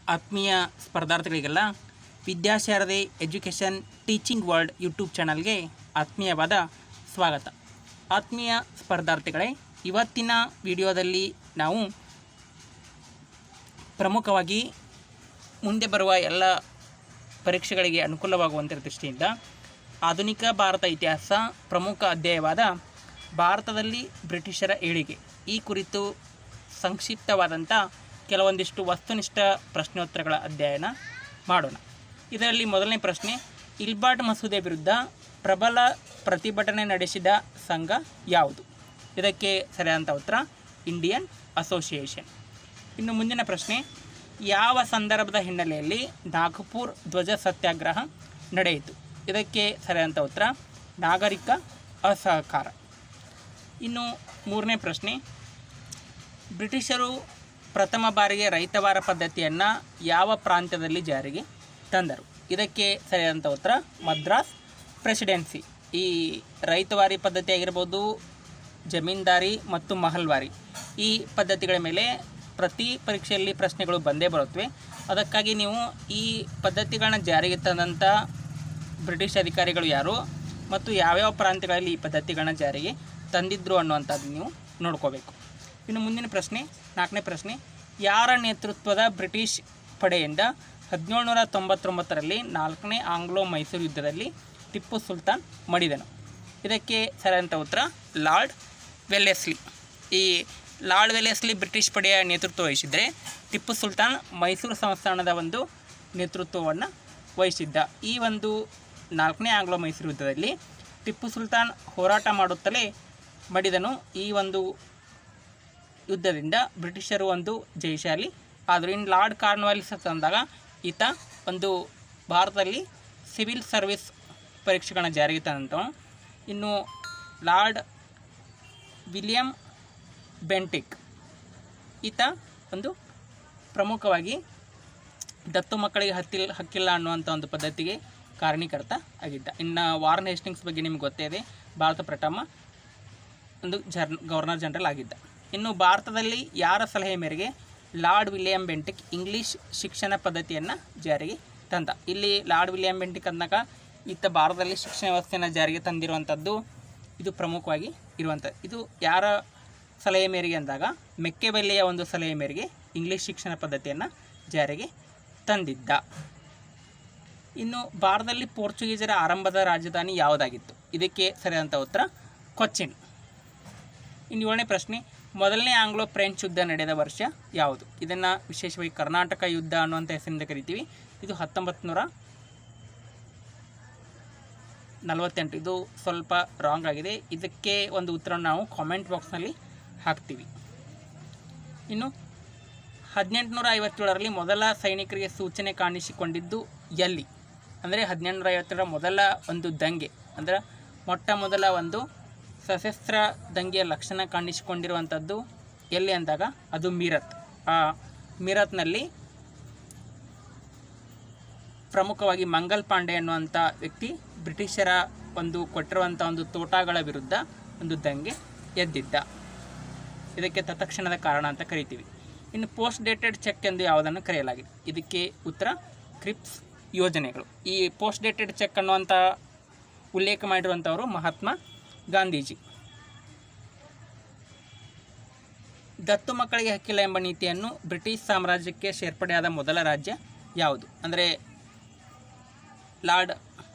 ಆತ್ಮೀಯ ಸ್ಪರ್ಧಾರ್ಥಿಗಳಿಗೆಲ್ಲ Vidyasharade education teaching world YouTube ಚಾನಲ್ಗೆ ಆತ್ಮೀಯವಾದ ಸ್ವಾಗತ ಆತ್ಮೀಯ ಸ್ಪರ್ಧಾರ್ಥಿಗಳೇ ಇವತ್ತಿನ ವಿಡಿಯೋದಲ್ಲಿ ನಾವು ಪ್ರಮುಖವಾಗಿ ಮುಂದೆ ಬರುವ ಎಲ್ಲ ಪರೀಕ್ಷೆಗಳಿಗೆ ಅನುಕೂಲವಾಗುವಂಥ ದೃಷ್ಟಿಯಿಂದ ಆಧುನಿಕ ಭಾರತ ಇತಿಹಾಸ ಪ್ರಮುಖ ಅಧ್ಯಾಯವಾದ ಭಾರತದಲ್ಲಿ ಬ್ರಿಟಿಷರ ಏಳಿಗೆ ಈ ಕುರಿತು ಸಂಕ್ಷಿಪ್ತವಾದಂಥ ಕೆಲವೊಂದಿಷ್ಟು ವಸ್ತುನಿಷ್ಠ ಪ್ರಶ್ನೋತ್ತರಗಳ ಅಧ್ಯಯನ ಮಾಡೋಣ ಇದರಲ್ಲಿ ಮೊದಲನೇ ಪ್ರಶ್ನೆ ಇಲ್ಬಾರ್ಟ್ ಮಸೂದೆ ವಿರುದ್ಧ ಪ್ರಬಲ ಪ್ರತಿಭಟನೆ ನಡೆಸಿದ ಸಂಘ ಯಾವುದು ಇದಕ್ಕೆ ಸರಿಯಾದಂಥ ಉತ್ತರ ಇಂಡಿಯನ್ ಅಸೋಸಿಯೇಷನ್ ಇನ್ನು ಮುಂದಿನ ಪ್ರಶ್ನೆ ಯಾವ ಸಂದರ್ಭದ ಹಿನ್ನೆಲೆಯಲ್ಲಿ ನಾಗಪುರ್ ಧ್ವಜ ಸತ್ಯಾಗ್ರಹ ನಡೆಯಿತು ಇದಕ್ಕೆ ಸರಿಯಾದಂಥ ಉತ್ತರ ನಾಗರಿಕ ಅಸಹಕಾರ ಇನ್ನು ಮೂರನೇ ಪ್ರಶ್ನೆ ಬ್ರಿಟಿಷರು ಪ್ರಥಮ ಬಾರಿಗೆ ರೈತವಾರ ಪದ್ಧತಿಯನ್ನು ಯಾವ ಪ್ರಾಂತ್ಯದಲ್ಲಿ ಜಾರಿಗೆ ತಂದರು ಇದಕ್ಕೆ ಸರಿಯಾದಂಥ ಉತ್ತರ ಮದ್ರಾಸ್ ಪ್ರೆಸಿಡೆನ್ಸಿ ಈ ರೈತವಾರಿ ಪದ್ಧತಿ ಆಗಿರ್ಬೋದು ಜಮೀನ್ದಾರಿ ಮತ್ತು ಮಹಲ್ವಾರಿ ಈ ಪದ್ಧತಿಗಳ ಮೇಲೆ ಪ್ರತಿ ಪರೀಕ್ಷೆಯಲ್ಲಿ ಪ್ರಶ್ನೆಗಳು ಬಂದೇ ಬರುತ್ತವೆ ಅದಕ್ಕಾಗಿ ನೀವು ಈ ಪದ್ಧತಿಗಳನ್ನ ಜಾರಿಗೆ ತಂದಂಥ ಬ್ರಿಟಿಷ್ ಅಧಿಕಾರಿಗಳು ಯಾರು ಮತ್ತು ಯಾವ್ಯಾವ ಪ್ರಾಂತ್ಯಗಳಲ್ಲಿ ಈ ಪದ್ಧತಿಗಳನ್ನ ಜಾರಿಗೆ ತಂದಿದ್ರು ಅನ್ನುವಂಥದ್ದು ನೀವು ನೋಡ್ಕೋಬೇಕು ಇನ್ನು ಮುಂದಿನ ಪ್ರಶ್ನೆ ನಾಲ್ಕನೇ ಪ್ರಶ್ನೆ ಯಾರ ನೇತೃತ್ವದ ಬ್ರಿಟಿಷ್ ಪಡೆಯಿಂದ ಹದಿನೇಳುನೂರ ತೊಂಬತ್ತೊಂಬತ್ತರಲ್ಲಿ ನಾಲ್ಕನೇ ಆಂಗ್ಲೋ ಮೈಸೂರು ಯುದ್ಧದಲ್ಲಿ ಟಿಪ್ಪು ಸುಲ್ತಾನ್ ಮಡಿದನು ಇದಕ್ಕೆ ಸರಿಯಾದಂಥ ಉತ್ತರ ಲಾರ್ಡ್ ವೆಲ್ಲೆಸ್ಲಿ ಈ ಲಾರ್ಡ್ ವೆಲ್ಲೆಸ್ಲಿ ಬ್ರಿಟಿಷ್ ಪಡೆಯ ನೇತೃತ್ವ ವಹಿಸಿದರೆ ಟಿಪ್ಪು ಸುಲ್ತಾನ್ ಮೈಸೂರು ಸಂಸ್ಥಾನದ ಒಂದು ನೇತೃತ್ವವನ್ನು ವಹಿಸಿದ್ದ ಈ ಒಂದು ನಾಲ್ಕನೇ ಆಂಗ್ಲೋ ಮೈಸೂರು ಯುದ್ಧದಲ್ಲಿ ಟಿಪ್ಪು ಸುಲ್ತಾನ್ ಹೋರಾಟ ಮಾಡುತ್ತಲೇ ಮಡಿದನು ಈ ಒಂದು ಯುದ್ಧದಿಂದ ಬ್ರಿಟಿಷರು ಒಂದು ಜಯಶಾಲಿ ಆದರೂ ಇನ್ನು ಲಾರ್ಡ್ ಕಾರ್ನ್ವಾಲಿಸ್ ತಂದಾಗ ಈತ ಒಂದು ಭಾರತದಲ್ಲಿ ಸಿವಿಲ್ ಸರ್ವಿಸ್ ಪರೀಕ್ಷೆಗಳನ್ನ ಜಾರಿಗೆ ತಂದಂಥವನು ಇನ್ನು ಲಾರ್ಡ್ ವಿಲಿಯಂ ಬೆಂಟಿಕ್ ಈತ ಒಂದು ಪ್ರಮುಖವಾಗಿ ದತ್ತು ಮಕ್ಕಳಿಗೆ ಹತ್ತಿಲ್ಲ ಹಕ್ಕಿಲ್ಲ ಅನ್ನುವಂಥ ಒಂದು ಪದ್ಧತಿಗೆ ಕಾರಣೀಕರ್ತ ಆಗಿದ್ದ ಇನ್ನು ವಾರ್ನ್ ಹೇಸ್ಟಿಂಗ್ಸ್ ಬಗ್ಗೆ ನಿಮ್ಗೆ ಗೊತ್ತೇ ಇದೆ ಭಾರತ ಪ್ರಥಮ ಒಂದು ಜರ್ ಗವರ್ನರ್ ಜನರಲ್ ಆಗಿದ್ದ ಇನ್ನು ಭಾರತದಲ್ಲಿ ಯಾರ ಸಲಹೆ ಮೇರೆಗೆ ಲಾರ್ಡ್ ವಿಲಿಯಂ ಬೆಂಟಿಕ್ ಇಂಗ್ಲೀಷ್ ಶಿಕ್ಷಣ ಪದ್ಧತಿಯನ್ನು ಜಾರಿಗೆ ತಂದ ಇಲ್ಲಿ ಲಾರ್ಡ್ ವಿಲಿಯಂ ಬೆಂಟಿಕ್ ಅಂದಾಗ ಈತ ಭಾರತದಲ್ಲಿ ಶಿಕ್ಷಣ ವ್ಯವಸ್ಥೆಯನ್ನು ಜಾರಿಗೆ ತಂದಿರುವಂಥದ್ದು ಇದು ಪ್ರಮುಖವಾಗಿ ಇರುವಂಥದ್ದು ಇದು ಯಾರ ಸಲಹೆ ಮೇರೆಗೆ ಅಂದಾಗ ಮೆಕ್ಕೆಬೆಲ್ಲೆಯ ಒಂದು ಸಲಹೆ ಮೇರೆಗೆ ಇಂಗ್ಲೀಷ್ ಶಿಕ್ಷಣ ಪದ್ಧತಿಯನ್ನು ಜಾರಿಗೆ ತಂದಿದ್ದ ಇನ್ನು ಭಾರತದಲ್ಲಿ ಪೋರ್ಚುಗೀಸರ ಆರಂಭದ ರಾಜಧಾನಿ ಯಾವುದಾಗಿತ್ತು ಇದಕ್ಕೆ ಸರಿಯಾದಂಥ ಉತ್ತರ ಕೊಚ್ಚಿನ್ ಇನ್ನು ಏಳನೇ ಪ್ರಶ್ನೆ ಮೊದಲನೇ ಆಂಗ್ಲೋ ಫ್ರೆಂಚ್ ಯುದ್ಧ ನಡೆದ ವರ್ಷ ಯಾವುದು ಇದನ್ನು ವಿಶೇಷವಾಗಿ ಕರ್ನಾಟಕ ಯುದ್ಧ ಅನ್ನುವಂಥ ಹೆಸರಿಂದ ಕರಿತೀವಿ ಇದು ಹತ್ತೊಂಬತ್ತು ನೂರ ನಲವತ್ತೆಂಟು ಇದು ಸ್ವಲ್ಪ ರಾಂಗ್ ಆಗಿದೆ ಇದಕ್ಕೆ ಒಂದು ಉತ್ತರವನ್ನು ನಾವು ಕಾಮೆಂಟ್ ಬಾಕ್ಸ್ನಲ್ಲಿ ಹಾಕ್ತೀವಿ ಇನ್ನು ಹದಿನೆಂಟುನೂರ ಐವತ್ತೇಳರಲ್ಲಿ ಮೊದಲ ಸೈನಿಕರಿಗೆ ಸೂಚನೆ ಕಾಣಿಸಿಕೊಂಡಿದ್ದು ಎಲ್ಲಿ ಅಂದರೆ ಹದಿನೆಂಟುನೂರ ಐವತ್ತೇಳರ ಮೊದಲ ಒಂದು ದಂಗೆ ಅಂದರೆ ಮೊಟ್ಟ ಮೊದಲ ಒಂದು ಸಶಸ್ತ್ರ ದಂಗೆಯ ಲಕ್ಷಣ ಕಾಣಿಸಿಕೊಂಡಿರುವಂಥದ್ದು ಎಲ್ಲಿ ಅಂದಾಗ ಅದು ಮೀರತ್ ಆ ಮೀರತ್ನಲ್ಲಿ ಪ್ರಮುಖವಾಗಿ ಮಂಗಲ್ ಪಾಂಡೆ ಅನ್ನುವಂಥ ವ್ಯಕ್ತಿ ಬ್ರಿಟಿಷರ ಒಂದು ಕೊಟ್ಟಿರುವಂಥ ಒಂದು ತೋಟಗಳ ವಿರುದ್ಧ ಒಂದು ದಂಗೆ ಎದ್ದಿದ್ದ ಇದಕ್ಕೆ ತತ್ಕ್ಷಣದ ಕಾರಣ ಅಂತ ಕರಿತೀವಿ ಇನ್ನು ಪೋಸ್ಟ್ ಡೇಟೆಡ್ ಚೆಕ್ ಎಂದು ಯಾವುದನ್ನು ಕರೆಯಲಾಗಿದೆ ಇದಕ್ಕೆ ಉತ್ತರ ಕ್ರಿಪ್ಸ್ ಯೋಜನೆಗಳು ಈ ಪೋಸ್ಟ್ ಡೇಟೆಡ್ ಚೆಕ್ ಅನ್ನುವಂಥ ಉಲ್ಲೇಖ ಮಾಡಿರುವಂಥವರು ಮಹಾತ್ಮ ಗಾಂಧೀಜಿ ದತ್ತು ಮಕ್ಕಳಿಗೆ ಹಕ್ಕಿಲ್ಲ ಎಂಬ ನೀತಿಯನ್ನು ಬ್ರಿಟಿಷ್ ಸಾಮ್ರಾಜ್ಯಕ್ಕೆ ಸೇರ್ಪಡೆಯಾದ ಮೊದಲ ರಾಜ್ಯ ಯಾವುದು ಅಂದರೆ ಲಾರ್ಡ್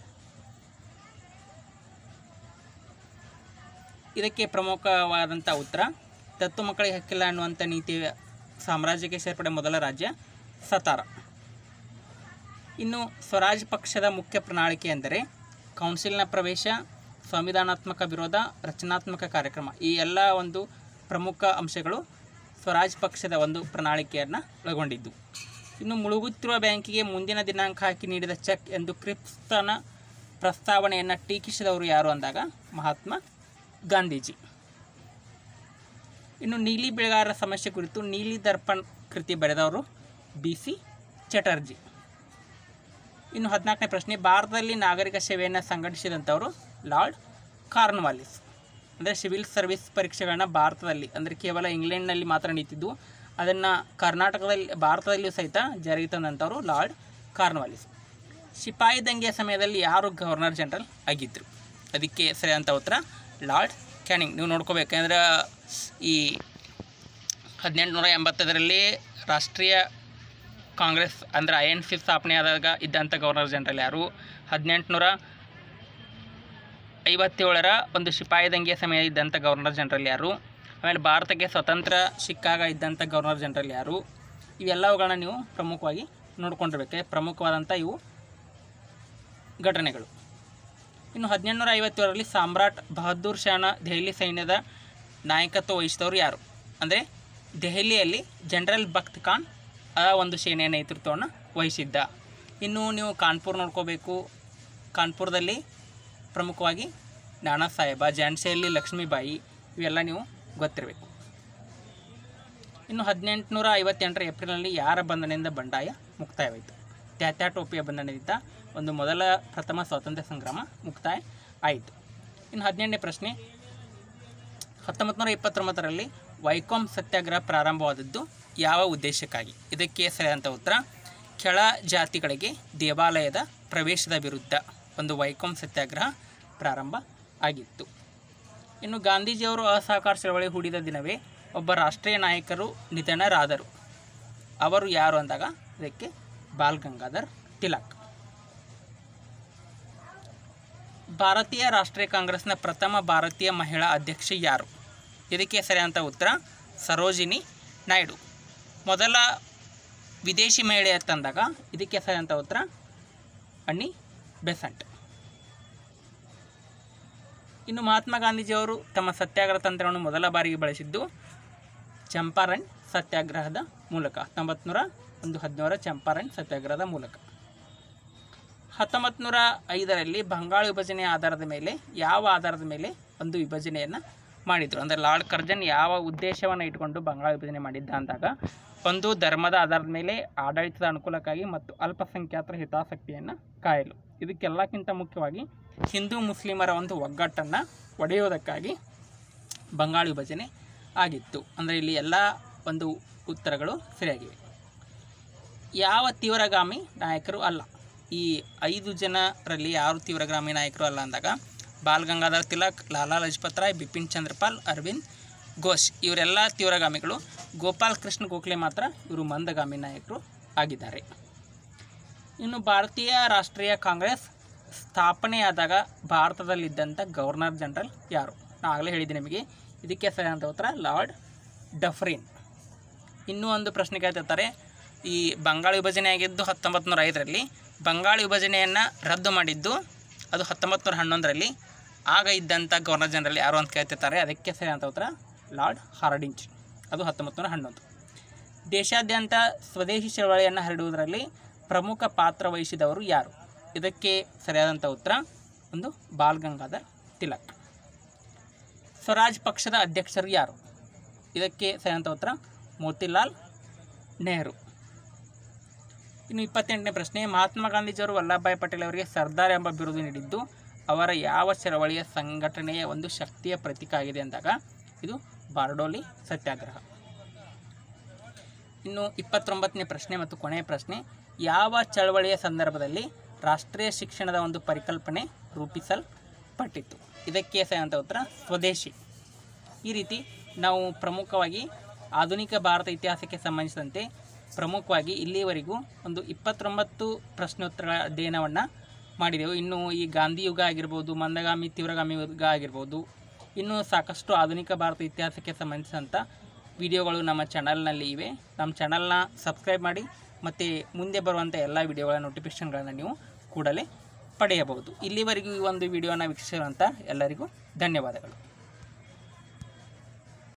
ಇದಕ್ಕೆ ಪ್ರಮುಖವಾದಂಥ ಉತ್ತರ ದತ್ತು ಮಕ್ಕಳಿಗೆ ಹಕ್ಕಿಲ್ಲ ಅನ್ನುವಂಥ ನೀತಿ ಸಾಮ್ರಾಜ್ಯಕ್ಕೆ ಸೇರ್ಪಡೆ ಮೊದಲ ರಾಜ್ಯ ಸತಾರ ಇನ್ನು ಸ್ವರಾಜ್ ಪಕ್ಷದ ಮುಖ್ಯ ಪ್ರಣಾಳಿಕೆ ಎಂದರೆ ಕೌನ್ಸಿಲ್ನ ಪ್ರವೇಶ ಸಂವಿಧಾನಾತ್ಮಕ ವಿರೋಧ ರಚನಾತ್ಮಕ ಕಾರ್ಯಕ್ರಮ ಈ ಎಲ್ಲ ಒಂದು ಪ್ರಮುಖ ಅಂಶಗಳು ಸ್ವರಾಜ್ ಪಕ್ಷದ ಒಂದು ಪ್ರಣಾಳಿಕೆಯನ್ನು ಒಳಗೊಂಡಿದ್ದು ಇನ್ನು ಮುಳುಗುತ್ತಿರುವ ಬ್ಯಾಂಕಿಗೆ ಮುಂದಿನ ದಿನಾಂಕ ಹಾಕಿ ನೀಡಿದ ಚೆಕ್ ಎಂದು ಕ್ರಿಪ್ಸ್ತನ ಪ್ರಸ್ತಾವನೆಯನ್ನು ಟೀಕಿಸಿದವರು ಯಾರು ಅಂದಾಗ ಮಹಾತ್ಮ ಗಾಂಧೀಜಿ ಇನ್ನು ನೀಲಿ ಬೆಳೆಗಾರರ ಸಮಸ್ಯೆ ಕುರಿತು ನೀಲಿ ದರ್ಪಣ್ ಕೃತಿ ಬರೆದವರು ಬಿ ಸಿ ಚಟರ್ಜಿ ಇನ್ನು ಹದಿನಾಲ್ಕನೇ ಪ್ರಶ್ನೆ ಭಾರತದಲ್ಲಿ ನಾಗರಿಕ ಸೇವೆಯನ್ನು ಸಂಘಟಿಸಿದಂಥವರು ಲಾರ್ಡ್ ಕಾರ್ನ್ವಾಲಿಸ್ ಅಂದರೆ ಸಿವಿಲ್ ಸರ್ವಿಸ್ ಪರೀಕ್ಷೆಗಳನ್ನ ಭಾರತದಲ್ಲಿ ಅಂದರೆ ಕೇವಲ ಇಂಗ್ಲೆಂಡ್ನಲ್ಲಿ ಮಾತ್ರ ನಡೀತಿದ್ವು ಅದನ್ನು ಕರ್ನಾಟಕದಲ್ಲಿ ಭಾರತದಲ್ಲಿಯೂ ಸಹಿತ ಜಾರಿಗೆ ತಂದಂಥವ್ರು ಲಾರ್ಡ್ ಕಾರ್ನ್ವಾಲಿಸ್ ಶಿಪಾಯಿ ದಂಗೆಯ ಸಮಯದಲ್ಲಿ ಯಾರು ಗವರ್ನರ್ ಜನರಲ್ ಆಗಿದ್ದರು ಅದಕ್ಕೆ ಸರಿಯಾದಂಥ ಉತ್ತರ ಲಾರ್ಡ್ ಕ್ಯಾನಿಂಗ್ ನೀವು ನೋಡ್ಕೋಬೇಕಂದ್ರೆ ಈ ಹದಿನೆಂಟುನೂರ ಎಂಬತ್ತದರಲ್ಲಿ ರಾಷ್ಟ್ರೀಯ ಕಾಂಗ್ರೆಸ್ ಅಂದರೆ ಐ ಎನ್ ಸಿ ಸ್ಥಾಪನೆ ಆದಾಗ ಇದ್ದಂಥ ಗವರ್ನರ್ ಜನರಲ್ ಯಾರು ಹದಿನೆಂಟುನೂರ ಐವತ್ತೇಳರ ಒಂದು ಶಿಪಾಯಿ ದಂಗೆಯ ಸಮಯ ಇದ್ದಂಥ ಗವರ್ನರ್ ಜನರಲ್ ಯಾರು ಆಮೇಲೆ ಭಾರತಕ್ಕೆ ಸ್ವತಂತ್ರ ಸಿಕ್ಕಾಗ ಇದ್ದಂಥ ಗವರ್ನರ್ ಜನರಲ್ ಯಾರು ಇವೆಲ್ಲವುಗಳನ್ನ ನೀವು ಪ್ರಮುಖವಾಗಿ ನೋಡ್ಕೊಂಡಿರ್ಬೇಕು ಪ್ರಮುಖವಾದಂಥ ಇವು ಘಟನೆಗಳು ಇನ್ನು ಹದಿನೆಂಟುನೂರ ಐವತ್ತೇಳರಲ್ಲಿ ಸಾಮ್ರಾಟ್ ಬಹದ್ದೂರ್ ಶಾನ ದೆಹಲಿ ಸೈನ್ಯದ ನಾಯಕತ್ವ ವಹಿಸಿದವರು ಯಾರು ಅಂದರೆ ದೆಹಲಿಯಲ್ಲಿ ಜನರಲ್ ಬಖ್ತ್ ಖಾನ್ ಆ ಒಂದು ಸೇನೆಯ ನೇತೃತ್ವವನ್ನು ವಹಿಸಿದ್ದ ಇನ್ನು ನೀವು ಕಾನ್ಪುರ್ ನೋಡ್ಕೋಬೇಕು ಕಾನ್ಪುರದಲ್ಲಿ ಪ್ರಮುಖವಾಗಿ ನಾನಾ ಸಾಹೇಬ ಝಾನ್ಸಿಯಲ್ಲಿ ಲಕ್ಷ್ಮೀಬಾಯಿ ಇವೆಲ್ಲ ನೀವು ಗೊತ್ತಿರಬೇಕು ಇನ್ನು ಹದಿನೆಂಟುನೂರ ಐವತ್ತೆಂಟರ ಏಪ್ರಿಲ್ನಲ್ಲಿ ಯಾರ ಬಂಧನದಿಂದ ಬಂಡಾಯ ಮುಕ್ತಾಯವಾಯಿತು ತ್ಯಾತ್ಯಾ ಟೋಪಿಯ ಬಂಧನದಿಂದ ಒಂದು ಮೊದಲ ಪ್ರಥಮ ಸ್ವಾತಂತ್ರ್ಯ ಸಂಗ್ರಾಮ ಮುಕ್ತಾಯ ಆಯಿತು ಇನ್ನು ಹದಿನೆಂಟನೇ ಪ್ರಶ್ನೆ ಹತ್ತೊಂಬತ್ತು ನೂರ ಇಪ್ಪತ್ತೊಂಬತ್ತರಲ್ಲಿ ವೈಕೋಮ್ ಸತ್ಯಾಗ್ರಹ ಪ್ರಾರಂಭವಾದದ್ದು ಯಾವ ಉದ್ದೇಶಕ್ಕಾಗಿ ಇದಕ್ಕೆ ಸರಿಯಾದಂಥ ಉತ್ತರ ಕೆಳ ಜಾತಿಗಳಿಗೆ ದೇವಾಲಯದ ಪ್ರವೇಶದ ವಿರುದ್ಧ ಒಂದು ವೈಕೋಮ್ ಸತ್ಯಾಗ್ರಹ ಪ್ರಾರಂಭ ಆಗಿತ್ತು ಇನ್ನು ಗಾಂಧೀಜಿಯವರು ಅಸಹಕಾರ ಚಳವಳಿ ಹೂಡಿದ ದಿನವೇ ಒಬ್ಬ ರಾಷ್ಟ್ರೀಯ ನಾಯಕರು ನಿಧನರಾದರು ಅವರು ಯಾರು ಅಂದಾಗ ಇದಕ್ಕೆ ಬಾಲ್ ಗಂಗಾಧರ್ ತಿಲಕ್ ಭಾರತೀಯ ರಾಷ್ಟ್ರೀಯ ಕಾಂಗ್ರೆಸ್ನ ಪ್ರಥಮ ಭಾರತೀಯ ಮಹಿಳಾ ಅಧ್ಯಕ್ಷೆ ಯಾರು ಇದಕ್ಕೆ ಸರಿಯಾದಂಥ ಉತ್ತರ ಸರೋಜಿನಿ ನಾಯ್ಡು ಮೊದಲ ವಿದೇಶಿ ಮಹಿಳೆ ತಂದಾಗ ಇದಕ್ಕೆ ಸರಿಯಾದಂಥ ಉತ್ತರ ಅಣ್ಣಿ ಬೆಸಂಟ್ ಇನ್ನು ಮಹಾತ್ಮ ಗಾಂಧೀಜಿಯವರು ತಮ್ಮ ಸತ್ಯಾಗ್ರಹ ತಂತ್ರವನ್ನು ಮೊದಲ ಬಾರಿಗೆ ಬಳಸಿದ್ದು ಚಂಪಾರಣ್ ಸತ್ಯಾಗ್ರಹದ ಮೂಲಕ ಹತ್ತೊಂಬತ್ತು ನೂರ ಒಂದು ಹದಿನೇಳರ ಚಂಪಾರಣ್ ಸತ್ಯಾಗ್ರಹದ ಮೂಲಕ ಹತ್ತೊಂಬತ್ತು ನೂರ ಐದರಲ್ಲಿ ಬಂಗಾಳ ವಿಭಜನೆಯ ಆಧಾರದ ಮೇಲೆ ಯಾವ ಆಧಾರದ ಮೇಲೆ ಒಂದು ವಿಭಜನೆಯನ್ನು ಮಾಡಿದರು ಅಂದರೆ ಲಾರ್ಡ್ ಕರ್ಜನ್ ಯಾವ ಉದ್ದೇಶವನ್ನು ಇಟ್ಕೊಂಡು ಬಂಗಾಳ ವಿಭಜನೆ ಮಾಡಿದ್ದ ಅಂದಾಗ ಒಂದು ಧರ್ಮದ ಆಧಾರದ ಮೇಲೆ ಆಡಳಿತದ ಅನುಕೂಲಕ್ಕಾಗಿ ಮತ್ತು ಅಲ್ಪಸಂಖ್ಯಾತರ ಹಿತಾಸಕ್ತಿಯನ್ನು ಕಾಯಲು ಇದಕ್ಕೆಲ್ಲಕ್ಕಿಂತ ಮುಖ್ಯವಾಗಿ ಹಿಂದೂ ಮುಸ್ಲಿಮರ ಒಂದು ಒಗ್ಗಟ್ಟನ್ನು ಒಡೆಯುವುದಕ್ಕಾಗಿ ಬಂಗಾಳ ವಿಭಜನೆ ಆಗಿತ್ತು ಅಂದರೆ ಇಲ್ಲಿ ಎಲ್ಲ ಒಂದು ಉತ್ತರಗಳು ಸರಿಯಾಗಿವೆ ಯಾವ ತೀವ್ರಗಾಮಿ ನಾಯಕರು ಅಲ್ಲ ಈ ಐದು ಜನರಲ್ಲಿ ಯಾರು ತೀವ್ರಗಾಮಿ ನಾಯಕರು ಅಲ್ಲ ಅಂದಾಗ ಬಾಲ್ ಗಂಗಾಧರ್ ತಿಲಕ್ ಲಾಲಾ ಲಜಪತ್ ರಾಯ್ ಬಿಪಿನ್ ಚಂದ್ರಪಾಲ್ ಅರವಿಂದ್ ಘೋಷ್ ಇವರೆಲ್ಲ ತೀವ್ರಗಾಮಿಗಳು ಗೋಪಾಲ್ ಕೃಷ್ಣ ಗೋಖಲೆ ಮಾತ್ರ ಇವರು ಮಂದಗಾಮಿ ನಾಯಕರು ಆಗಿದ್ದಾರೆ ಇನ್ನು ಭಾರತೀಯ ರಾಷ್ಟ್ರೀಯ ಕಾಂಗ್ರೆಸ್ ಸ್ಥಾಪನೆಯಾದಾಗ ಭಾರತದಲ್ಲಿದ್ದಂಥ ಗವರ್ನರ್ ಜನರಲ್ ಯಾರು ನಾನು ಆಗಲೇ ಹೇಳಿದ್ದೆ ನಿಮಗೆ ಇದಕ್ಕೆ ಸರಿಯಾದಂಥ ಉತ್ತರ ಲಾರ್ಡ್ ಡಫ್ರಿನ್ ಇನ್ನೂ ಒಂದು ಪ್ರಶ್ನೆ ಕೇಳ್ತಿರ್ತಾರೆ ಈ ಬಂಗಾಳ ವಿಭಜನೆ ಆಗಿದ್ದು ಹತ್ತೊಂಬತ್ತು ನೂರ ಐದರಲ್ಲಿ ಬಂಗಾಳ ವಿಭಜನೆಯನ್ನು ರದ್ದು ಮಾಡಿದ್ದು ಅದು ಹತ್ತೊಂಬತ್ತು ನೂರ ಹನ್ನೊಂದರಲ್ಲಿ ಆಗ ಇದ್ದಂಥ ಗವರ್ನರ್ ಜನರಲ್ ಯಾರು ಅಂತ ಕೇಳ್ತಿರ್ತಾರೆ ಅದಕ್ಕೆ ಸರಿಯಾದಂಥ ಉತ್ತರ ಲಾರ್ಡ್ ಹಾರ್ಡಿಂಜ್ ಅದು ಹತ್ತೊಂಬತ್ತು ನೂರ ಹನ್ನೊಂದು ದೇಶಾದ್ಯಂತ ಸ್ವದೇಶಿ ಚಳವಳಿಯನ್ನು ಹರಡುವುದರಲ್ಲಿ ಪ್ರಮುಖ ಪಾತ್ರ ವಹಿಸಿದವರು ಯಾರು ಇದಕ್ಕೆ ಸರಿಯಾದಂಥ ಉತ್ತರ ಒಂದು ಬಾಲ್ ಗಂಗಾಧರ್ ತಿಲಕ್ ಸ್ವರಾಜ್ ಪಕ್ಷದ ಅಧ್ಯಕ್ಷರು ಯಾರು ಇದಕ್ಕೆ ಸರಿಯಾದಂಥ ಉತ್ತರ ಮೋತಿಲಾಲ್ ನೆಹರು ಇನ್ನು ಇಪ್ಪತ್ತೆಂಟನೇ ಪ್ರಶ್ನೆ ಮಹಾತ್ಮ ಗಾಂಧೀಜಿಯವರು ವಲ್ಲಭಭಾಯಿ ಪಟೇಲ್ ಅವರಿಗೆ ಸರ್ದಾರ್ ಎಂಬ ಬಿರುದು ನೀಡಿದ್ದು ಅವರ ಯಾವ ಚಳವಳಿಯ ಸಂಘಟನೆಯ ಒಂದು ಶಕ್ತಿಯ ಪ್ರತೀಕ ಆಗಿದೆ ಅಂದಾಗ ಇದು ಬಾರ್ಡೋಲಿ ಸತ್ಯಾಗ್ರಹ ಇನ್ನು ಇಪ್ಪತ್ತೊಂಬತ್ತನೇ ಪ್ರಶ್ನೆ ಮತ್ತು ಕೊನೆಯ ಪ್ರಶ್ನೆ ಯಾವ ಚಳವಳಿಯ ಸಂದರ್ಭದಲ್ಲಿ ರಾಷ್ಟ್ರೀಯ ಶಿಕ್ಷಣದ ಒಂದು ಪರಿಕಲ್ಪನೆ ರೂಪಿಸಲ್ಪಟ್ಟಿತ್ತು ಇದಕ್ಕೆ ಸರಿಯಾದಂಥ ಉತ್ತರ ಸ್ವದೇಶಿ ಈ ರೀತಿ ನಾವು ಪ್ರಮುಖವಾಗಿ ಆಧುನಿಕ ಭಾರತ ಇತಿಹಾಸಕ್ಕೆ ಸಂಬಂಧಿಸಿದಂತೆ ಪ್ರಮುಖವಾಗಿ ಇಲ್ಲಿಯವರೆಗೂ ಒಂದು ಇಪ್ಪತ್ತೊಂಬತ್ತು ಪ್ರಶ್ನೋತ್ತರಗಳ ಅಧ್ಯಯನವನ್ನು ಮಾಡಿದೆವು ಇನ್ನು ಈ ಗಾಂಧಿ ಯುಗ ಆಗಿರ್ಬೋದು ಮಂದಗಾಮಿ ತೀವ್ರಗಾಮಿ ಯುಗ ಆಗಿರ್ಬೋದು ಇನ್ನೂ ಸಾಕಷ್ಟು ಆಧುನಿಕ ಭಾರತ ಇತಿಹಾಸಕ್ಕೆ ಸಂಬಂಧಿಸಿದಂಥ ವಿಡಿಯೋಗಳು ನಮ್ಮ ಚಾನಲ್ನಲ್ಲಿ ಇವೆ ನಮ್ಮ ಚಾನಲ್ನ ಸಬ್ಸ್ಕ್ರೈಬ್ ಮಾಡಿ ಮತ್ತು ಮುಂದೆ ಬರುವಂಥ ಎಲ್ಲ ವಿಡಿಯೋಗಳ ನೋಟಿಫಿಕೇಷನ್ಗಳನ್ನು ನೀವು ಕೂಡಲೇ ಪಡೆಯಬಹುದು ಇಲ್ಲಿವರೆಗೂ ಈ ಒಂದು ವಿಡಿಯೋನ ವೀಕ್ಷಿಸಿರುವಂಥ ಎಲ್ಲರಿಗೂ ಧನ್ಯವಾದಗಳು